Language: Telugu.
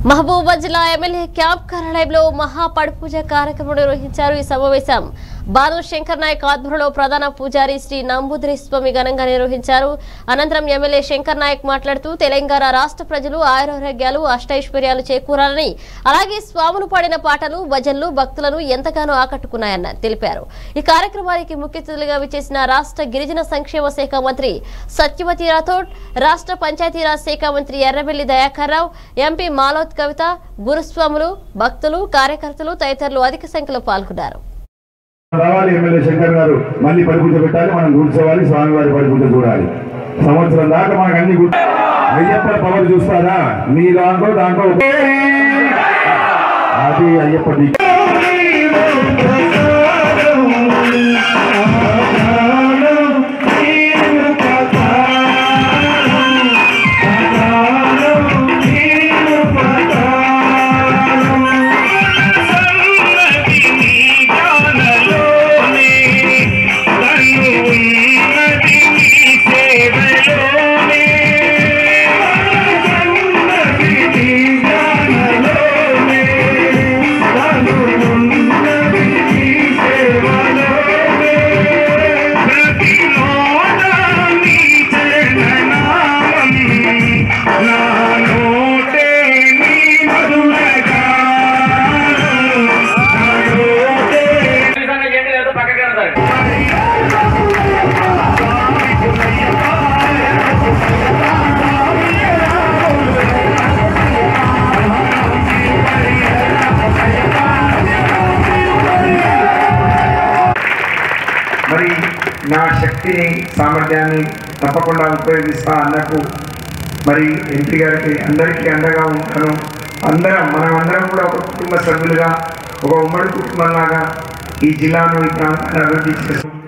మహబూబా జిల్లా ఎమ్మెల్యే క్యాంప్ కార్యాలయంలో మహా పడిపూజ కార్యక్రమం నిర్వహించారు ఈ సమావేశం బాను శంకర్ నాయక్ ఆధ్వర్యంలో ప్రధాన పూజారి శ్రీ నంబుద్రి స్వామి ఘనంగా నిర్వహించారు అనంతరం ఎమ్మెల్యే శంకర్ నాయక్ మాట్లాడుతూ తెలంగాణ రాష్ట్ర ప్రజలు ఆయురారోగ్యాలు అష్టైశ్వర్యాలు చేకూరాలని అలాగే స్వాములు పాడిన పాటలు భజనలు భక్తులను ఎంతగానో ఆకట్టుకున్నాయన్న తెలిపారు ఈ కార్యక్రమానికి ముఖ్య అతిథులుగా విచ్చేసిన రాష్ట్ర గిరిజన సంక్షేమ శాఖ మంత్రి సత్యవతి రాథోడ్ రాష్ట్ర పంచాయతీరాజ్ శాఖ మంత్రి ఎర్రబెల్లి దయాకర్ రావు ఎంపీ మాలోత్ కవిత గురుస్వాములు భక్తులు కార్యకర్తలు తదితరులు అధిక సంఖ్యలో పాల్గొన్నారు రావాలి ఎమ్మెల్యే శంకర్ గారు మళ్ళీ పడిపూజ పెట్టాలి మనం కూర్చోవాలి స్వామివారి పడిపూజ చూడాలి సంవత్సరం దాకా మనకు అన్ని గుర్తు అయ్యప్ప పవర్ చూస్తారా నీ దాంట్లో దాంట్లో అది అయ్యప్ప దీక్ష. ఏంటి లేదు పక్కకి వెళ్తారు మరి నా శక్తిని సామర్థ్యాన్ని తప్పకుండా ఉపయోగిస్తా అన్నకు మరి ఎంపీ గారికి అందరికీ అండగా ఉంటాను అందరం మనం అందరం కూడా ఒక కుటుంబ సభ్యులుగా ఒక ఉమ్మడి కుటుంబంలాగా ఈ జిల్లాను ఈ ప్రాంతాన్ని అభివృద్ధి చేస్తాం